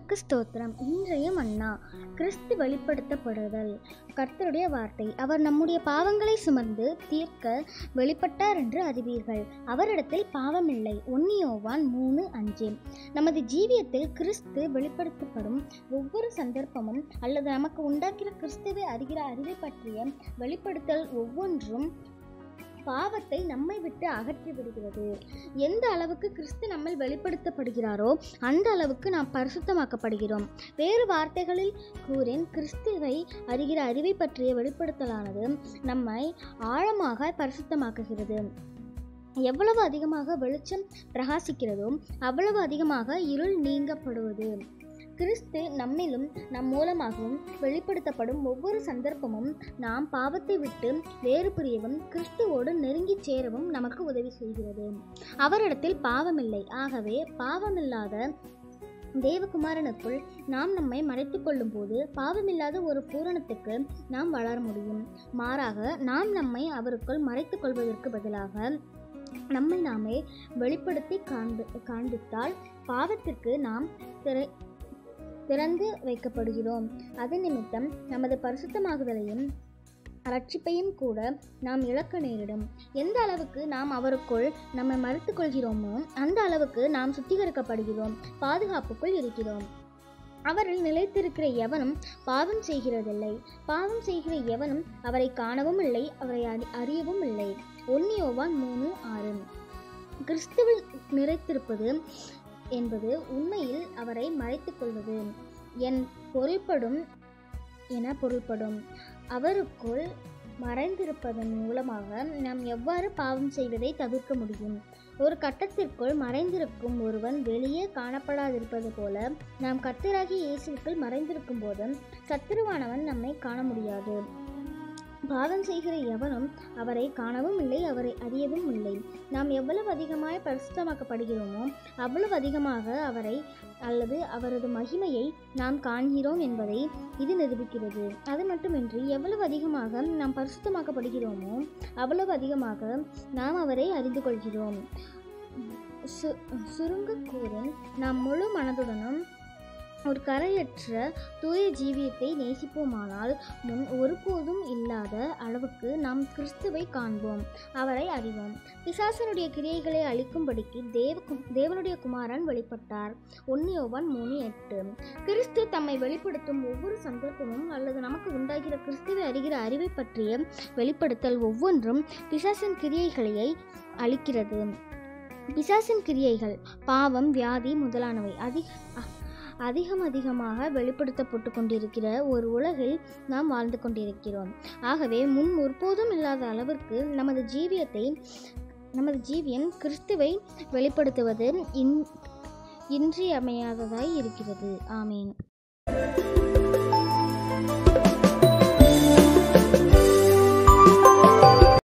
உமக்கு ஸ்தோத்திரம் இன்றைய மன்னா கிறிஸ்து வெளிப்படுத்தப்படுதல் கர்த்தருடைய வார்த்தை அவர் நம்முடைய பாவங்களை சுமந்து தீர்க்க வெளிப்பட்டார் என்று அறிவீர்கள் அவரிடத்தில் பாவமில்லை ஒன்னியோவான் மூணு அஞ்சு நமது ஜீவியத்தில் கிறிஸ்து வெளிப்படுத்தப்படும் ஒவ்வொரு சந்தர்ப்பமும் அல்லது நமக்கு உண்டாக்கிற கிறிஸ்துவை அறிகிற அறிவை பற்றிய வெளிப்படுத்தல் ஒவ்வொன்றும் பாவத்தை நம்மை விட்டு அகற்றி விடுகிறது எந்த அளவுக்கு கிறிஸ்து நம்மில் வெளிப்படுத்தப்படுகிறாரோ அந்த அளவுக்கு நாம் பரிசுத்தமாக்கப்படுகிறோம் வேறு வார்த்தைகளில் கூறேன் கிறிஸ்துவை அறிகிற அறிவை பற்றிய வெளிப்படுத்தலானது நம்மை ஆழமாக பரிசுத்தமாக்குகிறது எவ்வளவு அதிகமாக வெளிச்சம் பிரகாசிக்கிறதோ அவ்வளவு அதிகமாக இருள் நீங்கப்படுவது கிறிஸ்து நம்மிலும் நம் மூலமாகவும் வெளிப்படுத்தப்படும் ஒவ்வொரு சந்தர்ப்பமும் நாம் பாவத்தை விட்டு வேறு பிரியவும் கிறிஸ்துவோடு நெருங்கி சேரவும் நமக்கு உதவி செய்கிறது அவரிடத்தில் பாவமில்லை ஆகவே பாவமில்லாத தேவகுமாரனுக்குள் நாம் நம்மை மறைத்துக் கொள்ளும்போது பாவமில்லாத ஒரு பூரணத்துக்கு நாம் வளர முடியும் மாறாக நாம் நம்மை அவருக்குள் மறைத்துக் கொள்வதற்கு பதிலாக நம்மை நாமே வெளிப்படுத்தி காண்பி காண்பித்தால் பாவத்திற்கு நாம் திரை திறந்து வைக்கப்படுகிறோம் அது நிமித்தம் நமது பரிசுத்தமாகுதலையும் ரட்சிப்பையும் கூட நாம் இழக்க நேரிடும் எந்த அளவுக்கு நாம் அவருக்குள் நம்மை மறுத்துக் கொள்கிறோமோ அந்த அளவுக்கு நாம் சுத்திகரிக்கப்படுகிறோம் பாதுகாப்புக்குள் இருக்கிறோம் அவரில் நிலைத்திருக்கிற எவனும் பாவம் செய்கிறதில்லை பாவம் செய்கிற எவனும் அவரை காணவும் இல்லை அவரை அறி அறியவும் இல்லை ஒன்னியோவான் மூணு ஆறு கிறிஸ்துவில் நிறைத்திருப்பது என்பது உண்மையில் அவரை மறைத்துக் கொள்வது என் பொருள்படும் என பொருள்படும் அவருக்குள் மறைந்திருப்பதன் மூலமாக நாம் எவ்வாறு பாவம் செய்வதை தவிர்க்க முடியும் ஒரு கட்டத்திற்குள் மறைந்திருக்கும் ஒருவன் வெளியே காணப்படாதிருப்பது போல நாம் கர்த்தராகிய இயேசுக்குள் மறைந்திருக்கும் போது சத்துருவானவன் நம்மை காண முடியாது பாவம் செய்கிற எவனும் அவரை காணவும் இல்லை அவரை அறியவும் இல்லை நாம் எவ்வளவு அதிகமாய் பரிசுத்தமாக்கப்படுகிறோமோ அவ்வளவு அதிகமாக அவரை அல்லது அவரது மகிமையை நாம் காண்கிறோம் என்பதை இது நிரூபிக்கிறது அது மட்டுமின்றி எவ்வளவு அதிகமாக நாம் பரிசுத்தமாக்கப்படுகிறோமோ அவ்வளவு அதிகமாக நாம் அவரை அறிந்து கொள்கிறோம் சு சுருங்க கூறின் நாம் முழு மனதுடனும் ஒரு கரையற்ற தூய ஜீவியத்தை நேசிப்போமானால் முன் ஒருபோதும் இல்லாத அளவுக்கு நாம் கிறிஸ்துவை காண்போம் அவரை அறிவோம் பிசாசனுடைய கிரியைகளை அழிக்கும்படிக்கு தேவ தேவனுடைய குமாரன் வெளிப்பட்டார் ஒன்னியோவான் மூணு எட்டு கிறிஸ்து தம்மை வெளிப்படுத்தும் ஒவ்வொரு சந்தர்ப்பமும் அல்லது நமக்கு உண்டாகிற கிறிஸ்துவை அறிகிற அறிவை பற்றிய வெளிப்படுத்தல் ஒவ்வொன்றும் பிசாசின் கிரியைகளை அளிக்கிறது பிசாசின் கிரியைகள் பாவம் வியாதி முதலானவை அதிக அ- அதிகம் அதிகமாக வெளிப்படுத்தப்பட்டு கொண்டிருக்கிற ஒரு உலகில் நாம் வாழ்ந்து கொண்டிருக்கிறோம் ஆகவே முன் ஒருபோதும் இல்லாத அளவிற்கு நமது ஜீவியத்தை நமது ஜீவியம் கிறிஸ்துவை வெளிப்படுத்துவது இன் இன்றியமையாததாய் இருக்கிறது ஆமீன்